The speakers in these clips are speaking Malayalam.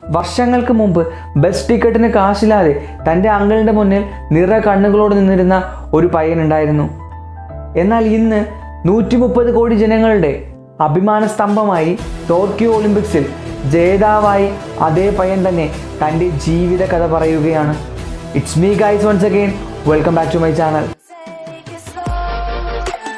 വർഷങ്ങൾക്ക് മുമ്പ് ബസ് ടിക്കറ്റിന് കാശില്ലാതെ തൻ്റെ അങ്കിളിൻ്റെ മുന്നിൽ നിറ കണ്ണുകളോട് നിന്നിരുന്ന ഒരു പയ്യനുണ്ടായിരുന്നു എന്നാൽ ഇന്ന് നൂറ്റി മുപ്പത് കോടി ജനങ്ങളുടെ അഭിമാന സ്തംഭമായി ടോക്കിയോ ഒളിമ്പിക്സിൽ ജേതാവായി അതേ പയ്യൻ തന്നെ തൻ്റെ ജീവിത കഥ പറയുകയാണ് it's me guys once again welcome back to my channel Take it slow.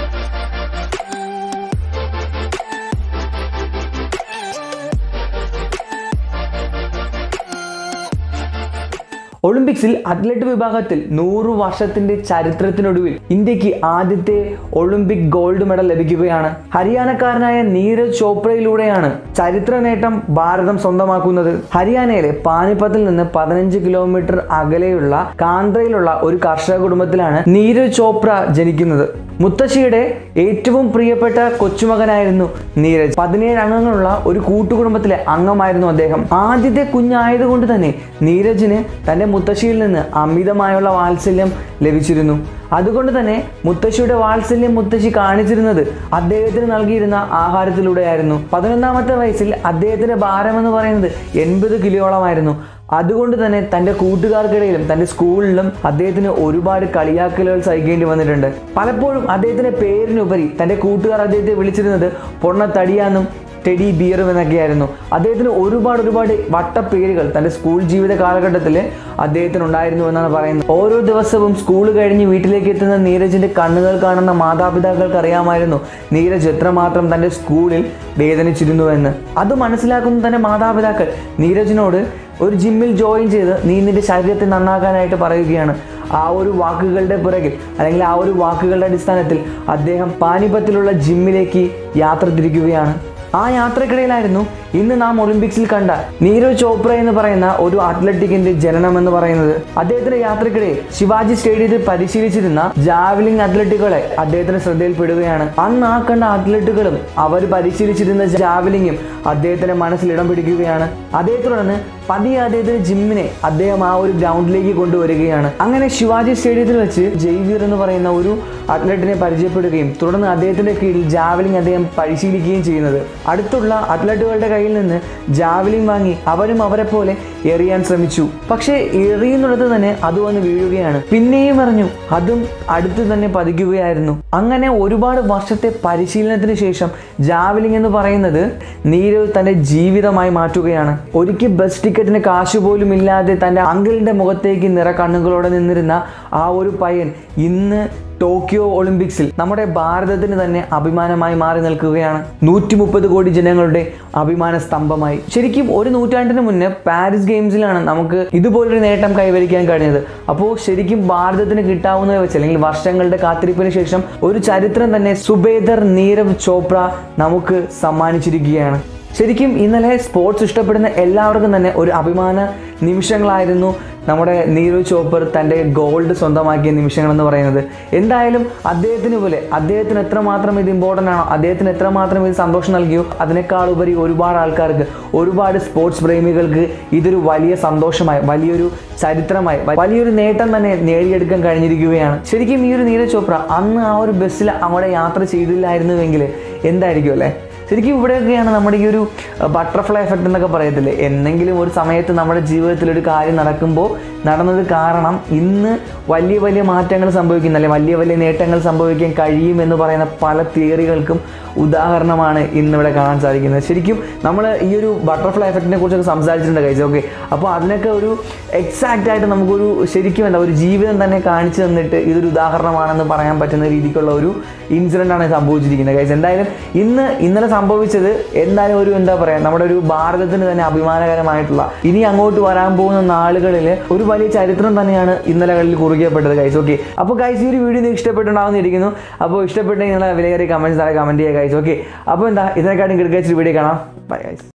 ഒളിമ്പിക്സിൽ അത്ലറ്റ് വിഭാഗത്തിൽ നൂറ് വർഷത്തിന്റെ ചരിത്രത്തിനൊടുവിൽ ഇന്ത്യക്ക് ആദ്യത്തെ ഒളിമ്പിക് ഗോൾഡ് മെഡൽ ലഭിക്കുകയാണ് ഹരിയാനക്കാരനായ നീരജ് ചോപ്രയിലൂടെയാണ് ചരിത്ര നേട്ടം ഭാരതം സ്വന്തമാക്കുന്നത് ഹരിയാനയിലെ പാനിപ്പത്തിൽ നിന്ന് പതിനഞ്ച് കിലോമീറ്റർ അകലെയുള്ള കാന്ത്രയിലുള്ള ഒരു കർഷക കുടുംബത്തിലാണ് നീരജ് ചോപ്ര ജനിക്കുന്നത് മുത്തശ്ശിയുടെ ഏറ്റവും പ്രിയപ്പെട്ട കൊച്ചുമകനായിരുന്നു നീരജ് പതിനേഴ് അംഗങ്ങളുള്ള ഒരു കൂട്ടുകുടുംബത്തിലെ അംഗമായിരുന്നു അദ്ദേഹം ആദ്യത്തെ കുഞ്ഞായതുകൊണ്ട് തന്നെ നീരജിന് തൻ്റെ മുത്തശ്ശിയിൽ നിന്ന് അമിതമായുള്ള വാത്സല്യം ലഭിച്ചിരുന്നു അതുകൊണ്ട് തന്നെ മുത്തശ്ശിയുടെ വാത്സല്യം മുത്തശ്ശി കാണിച്ചിരുന്നത് അദ്ദേഹത്തിന് നൽകിയിരുന്ന ആഹാരത്തിലൂടെയായിരുന്നു പതിനൊന്നാമത്തെ വയസ്സിൽ അദ്ദേഹത്തിന്റെ ഭാരം എന്ന് പറയുന്നത് എൺപത് കിലോളമായിരുന്നു അതുകൊണ്ട് തന്നെ തൻ്റെ കൂട്ടുകാർക്കിടയിലും തൻ്റെ സ്കൂളിലും അദ്ദേഹത്തിന് ഒരുപാട് കളിയാക്കലുകൾ സഹിക്കേണ്ടി വന്നിട്ടുണ്ട് പലപ്പോഴും അദ്ദേഹത്തിൻ്റെ പേരിനുപരി തൻ്റെ കൂട്ടുകാർ അദ്ദേഹത്തെ വിളിച്ചിരുന്നത് പൊണ്ണത്തടിയാന്നും ടെഡി ബിയറും എന്നൊക്കെയായിരുന്നു അദ്ദേഹത്തിന് ഒരുപാട് ഒരുപാട് വട്ടപ്പേരുകൾ തൻ്റെ സ്കൂൾ ജീവിത കാലഘട്ടത്തിൽ അദ്ദേഹത്തിന് ഉണ്ടായിരുന്നു എന്നാണ് പറയുന്നത് ഓരോ ദിവസവും സ്കൂൾ കഴിഞ്ഞ് വീട്ടിലേക്ക് എത്തുന്ന നീരജിൻ്റെ കണ്ണുകൾ കാണുന്ന മാതാപിതാക്കൾക്ക് അറിയാമായിരുന്നു നീരജ് എത്രമാത്രം തൻ്റെ സ്കൂളിൽ വേദനിച്ചിരുന്നു എന്ന് അത് മനസ്സിലാക്കുന്ന തൻ്റെ മാതാപിതാക്കൾ നീരജിനോട് ഒരു ജിമ്മിൽ ജോയിൻ ചെയ്ത് നീ നിന്റെ ശരീരത്തെ നന്നാക്കാനായിട്ട് പറയുകയാണ് ആ ഒരു വാക്കുകളുടെ പുറകിൽ അല്ലെങ്കിൽ ആ ഒരു വാക്കുകളുടെ അടിസ്ഥാനത്തിൽ അദ്ദേഹം പാനിപത്തിലുള്ള ജിമ്മിലേക്ക് യാത്ര തിരിക്കുകയാണ് ആ യാത്രക്കിടയിലായിരുന്നു ഇന്ന് നാം ഒളിമ്പിക്സിൽ കണ്ട നീരജ് ചോപ്ര എന്ന് പറയുന്ന ഒരു അത്ലറ്റിക്കിന്റെ ജനനം എന്ന് പറയുന്നത് അദ്ദേഹത്തിന്റെ യാത്രക്കിടയിൽ ശിവാജി സ്റ്റേഡിയത്തിൽ പരിശീലിച്ചിരുന്ന ജാവലിംഗ് അത്ലറ്റുകളെ അദ്ദേഹത്തിന് ശ്രദ്ധയിൽപ്പെടുകയാണ് അന്ന് ആ കണ്ട അത്ലറ്റുകളും അവർ പരിശീലിച്ചിരുന്ന ജാവലിംഗും അദ്ദേഹത്തിന്റെ മനസ്സിൽ ഇടം പിടിക്കുകയാണ് അതേ തുടർന്ന് പതിയെ അദ്ദേഹത്തിന് ജിമ്മിനെ അദ്ദേഹം ആ ഒരു ഗ്രൗണ്ടിലേക്ക് കൊണ്ടുവരികയാണ് അങ്ങനെ ശിവാജി സ്റ്റേഡിയത്തിൽ വെച്ച് ജയ്വീർ എന്ന് പറയുന്ന ഒരു അത്ലറ്റിനെ പരിചയപ്പെടുകയും തുടർന്ന് അദ്ദേഹത്തിന്റെ കീഴിൽ ജാവലിംഗ് അദ്ദേഹം പരിശീലിക്കുകയും ചെയ്യുന്നത് അടുത്തുള്ള അത്ലറ്റുകളുടെ കയ്യിൽ നിന്ന് ജാവലിംഗ് വാങ്ങി അവരും അവരെ പോലെ എറിയാൻ ശ്രമിച്ചു പക്ഷേ എറിയുന്നിടത്ത് തന്നെ അത് വന്ന് വീഴുകയാണ് പിന്നെയും എറിഞ്ഞു അതും അടുത്ത് തന്നെ പതിക്കുകയായിരുന്നു അങ്ങനെ ഒരുപാട് വർഷത്തെ പരിശീലനത്തിന് ശേഷം ജാവലിംഗ് എന്ന് പറയുന്നത് നീരവ് തന്റെ ജീവിതമായി മാറ്റുകയാണ് ഒരിക്കൽ ബസ് ടിക്കറ്റിന് കാശ് പോലും ഇല്ലാതെ തൻ്റെ അങ്കിളിന്റെ മുഖത്തേക്ക് നിറ കണ്ണുകളോടെ നിന്നിരുന്ന ആ ഒരു പയ്യൻ ഇന്ന് ടോക്കിയോ ഒളിമ്പിക്സിൽ നമ്മുടെ ഭാരതത്തിന് തന്നെ അഭിമാനമായി മാറി നിൽക്കുകയാണ് നൂറ്റി മുപ്പത് കോടി ജനങ്ങളുടെ അഭിമാന സ്തംഭമായി ശരിക്കും ഒരു നൂറ്റാണ്ടിന് മുന്നേ പാരീസ് ഗെയിംസിലാണ് നമുക്ക് ഇതുപോലൊരു നേട്ടം കൈവരിക്കാൻ കഴിഞ്ഞത് അപ്പോൾ ശരിക്കും ഭാരതത്തിന് കിട്ടാവുന്നത് വെച്ച് അല്ലെങ്കിൽ വർഷങ്ങളുടെ കാത്തിരിപ്പിന് ശേഷം ഒരു ചരിത്രം തന്നെ സുബേദർ നീരവ് ചോപ്ര നമുക്ക് സമ്മാനിച്ചിരിക്കുകയാണ് ശരിക്കും ഇന്നലെ സ്പോർട്സ് ഇഷ്ടപ്പെടുന്ന എല്ലാവർക്കും തന്നെ ഒരു അഭിമാന നിമിഷങ്ങളായിരുന്നു നമ്മുടെ നീരജ് ചോപ്പർ തൻ്റെ ഗോൾഡ് സ്വന്തമാക്കിയ നിമിഷങ്ങൾ എന്ന് പറയുന്നത് എന്തായാലും അദ്ദേഹത്തിന് പോലെ അദ്ദേഹത്തിന് എത്രമാത്രം ഇത് ഇമ്പോർട്ടൻ്റ് ആണോ അദ്ദേഹത്തിന് എത്രമാത്രം ഇത് സന്തോഷം നൽകിയോ അതിനേക്കാൾ ഉപരി ഒരുപാട് ആൾക്കാർക്ക് ഒരുപാട് സ്പോർട്സ് പ്രേമികൾക്ക് ഇതൊരു വലിയ സന്തോഷമായി വലിയൊരു ചരിത്രമായി വലിയൊരു നേട്ടം തന്നെ നേടിയെടുക്കാൻ കഴിഞ്ഞിരിക്കുകയാണ് ശരിക്കും ഈ ഒരു നീരജ് ചോപ്ര അന്ന് ആ ഒരു ബസ്സിൽ അവിടെ യാത്ര ചെയ്തില്ലായിരുന്നുവെങ്കിൽ എന്തായിരിക്കും അല്ലേ ശരിക്കും ഇവിടെയൊക്കെയാണ് നമ്മുടെ ഈ ഒരു ബട്ടർഫ്ലൈ എഫക്റ്റ് എന്നൊക്കെ പറയത്തില്ലേ എന്തെങ്കിലും ഒരു സമയത്ത് നമ്മുടെ ജീവിതത്തിൽ ഒരു കാര്യം നടക്കുമ്പോൾ നടന്നത് കാരണം ഇന്ന് വലിയ വലിയ മാറ്റങ്ങൾ സംഭവിക്കുന്ന അല്ലെങ്കിൽ വലിയ വലിയ നേട്ടങ്ങൾ സംഭവിക്കാൻ കഴിയും എന്ന് പറയുന്ന പല തിയറികൾക്കും ഉദാഹരണമാണ് ഇന്നിവിടെ കാണാൻ സാധിക്കുന്നത് ശരിക്കും നമ്മൾ ഈ ഒരു ബട്ടർഫ്ലൈ എഫക്റ്റിനെ കുറിച്ചൊക്കെ സംസാരിച്ചിട്ടുണ്ട് കഴിച്ചു ഓക്കെ അപ്പോൾ അതിനൊക്കെ ഒരു എക്സാക്റ്റ് ആയിട്ട് നമുക്കൊരു ശരിക്കും എന്താ ഒരു ജീവിതം തന്നെ കാണിച്ചു തന്നിട്ട് ഇതൊരു ഉദാഹരണമാണെന്ന് പറയാൻ പറ്റുന്ന രീതിക്കുള്ള ഒരു ഇൻസിഡൻ്റ് ആണ് സംഭവിച്ചിരിക്കുന്നത് കഴിച്ച് എന്തായാലും ഇന്ന് ഇന്നലെ സംഭവിച്ചത് എന്തായാലും ഒരു എന്താ പറയുക നമ്മുടെ ഒരു ഭാരതത്തിന് തന്നെ അഭിമാനകരമായിട്ടുള്ള ഇനി അങ്ങോട്ട് വരാൻ പോകുന്ന നാളുകളിൽ ഒരു വലിയ ചരിത്രം തന്നെയാണ് ഇന്നലകളിൽ കുറിക്കപ്പെട്ടത് ഗൈസ് ഓക്കെ അപ്പോൾ ഗൈസ് ഈ ഒരു വീഡിയോ നിങ്ങൾക്ക് ഇഷ്ടപ്പെട്ടുണ്ടാവുന്ന ഇരിക്കുന്നു അപ്പോൾ ഇഷ്ടപ്പെട്ടെങ്കിൽ നിങ്ങളെ വിലയേറിയ കമൻറ്റ്സ് താഴെ കമൻറ്റ് ചെയ്യുക ഗൈസ് ഓക്കെ അപ്പോൾ എന്താ ഇതിനെക്കാട്ടും കിടക്കാച്ചിട്ട് വീഡിയോ കാണാം ബൈ ഗൈസ്